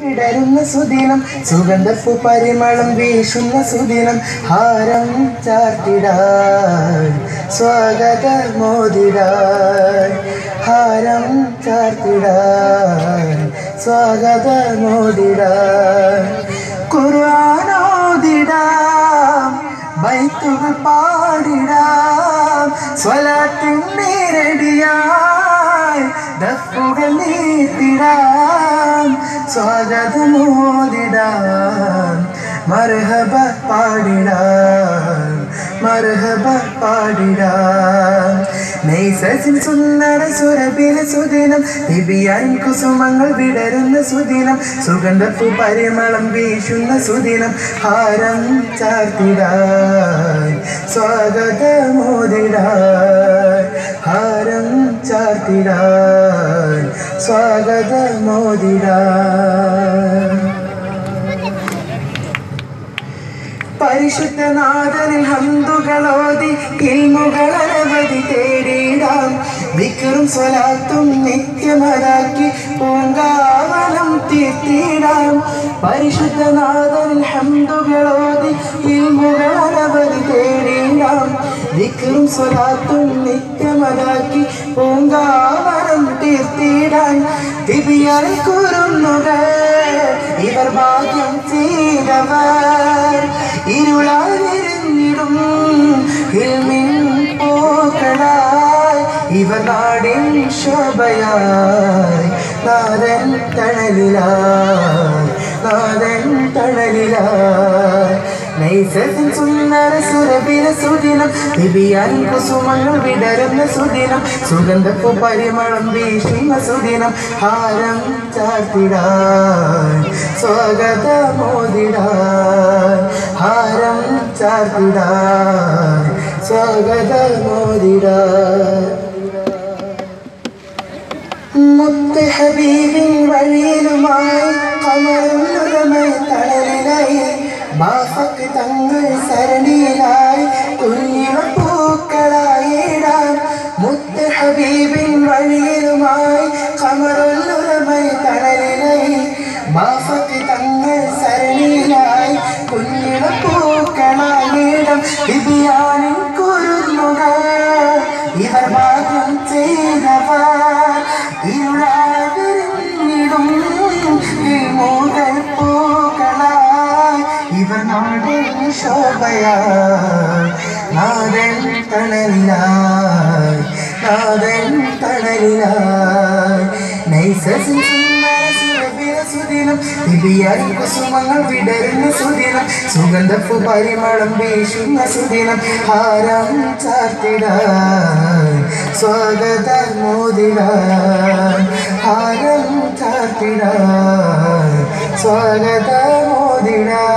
വിടരുന്ന സുദിനം സുഗന്ധപ്പു പരിമളം വീശുന്ന സുദിനം ഹാരം ചാർത്തിടാൻ സ്വാഗത മോദിടാൻ ഹാരം ചാർത്തിടാൻ സ്വാഗത മോദിടാൻ ഖുർആാനോദിടാം ബൈത്തുകൾ പാടിടാം സ്വലാത്തിൻ നേരടിയായി ദഫുകൾ നീട്ടിടാം സ്വാഗതമോദിടാം മർഹബ പാടിടാം മർഹബ പാടിടാം നെയ്സസിൻ സുന്ദര സുരഭില സുദിനം ദിവ്യാൻ കുസുമങ്ങൾ വിടരുന്ന സുദിനം സുഗന്ധപ്പു പരിമളം വീശുന്ന സുദിനം ഹാരം ചാർത്തിടാൻ സ്വാഗതമോദിടാൻ ഹാരം ചാർത്തിടാൻ സ്വാഗതമോദിടാൻ പരിശുദ്ധനാഥനിൽ ഹന്തുകളോതി ഇൽമുകൾ അനവധി തേടിയിടാം വിക്കറും സ്വലാത്തും നിത്യമതാക്കി പൂങ്കാവനം തീർത്തിടാം പരിശുദ്ധനാഥനിൽ ഹന്തുകളോതി ഇൽമുകൾ അനവധി തേടിയിടാം വിക്കറും സ്വലാത്തും നിത്യമതാക്കി പൂങ്കാവനം തീർത്തിടാൻ ദിവ്യായി കുറുന്നുകൾ ഇവർ ഭാഗ്യം ചെയ്തവർ ഇരുളാതിരുന്നിടും ഹിൽമിൻ പൂക്കളായി ഇവർ നാടിൻ ശോഭയായി നാദൻ തണലിലായി നാദൻ തണലിലായി നൈസത്തിൻ സുന്ദര സുരഭിര സുദിനം ദിവ്യാൻ കുസുമങ്ങൾ വിടരുന്ന സുദിനം സുഗന്ധപ്പു പരിമളം വീശുന്ന സുദിനം ഹാരം ചാർത്തിടാൻ സ്വാഗതമോദിടാൻ ഹാരം ചാർത്തിടാൻ സ്വാഗതമോദിടാൻ മുത്ത് ഹബീബിൻ വഴിയിലുമായി കമറുന്നതമായി തളരിലായി ബാഫക്ക് തങ്ങൾ സരണിയിലായി കുഞ്ഞിള പൂക്കളായിടാം മുത്ത് ഹബീബിൻ വഴിയിലുമായി കമറുന്നതമായി തളരിലായി ബാഫക്ക് തങ്ങൾ സരണിയിലായി കുഞ്ഞിള പൂക്കളായിടാം വിധിയാനിൻ കുരുന്നുകൾ ഇവർ ഭാഗ്യം ചെയ്തവർ ഇരുളാതിരുന്നിടും മൂതൽ പൂക്കളായി ഇവർ നാടിൻ ശോഭയായി നാദൻ തണലിലായി നാദൻ തണലിലായി നൈസസിൻ സുന്ദര സുരഭിര സുദിനം ദിവ്യായി കുസുമങ്ങൾ വിടരുന്ന സുദിനം സുഗന്ധപ്പു പരിമളം വീശുന്ന സുദിനം ഹാരം ചാർത്തിടാൻ സ്വാഗത മോദിടാൻ ഹാരം ചാർത്തിടാൻ സ്വാഗത മോദിടാൻ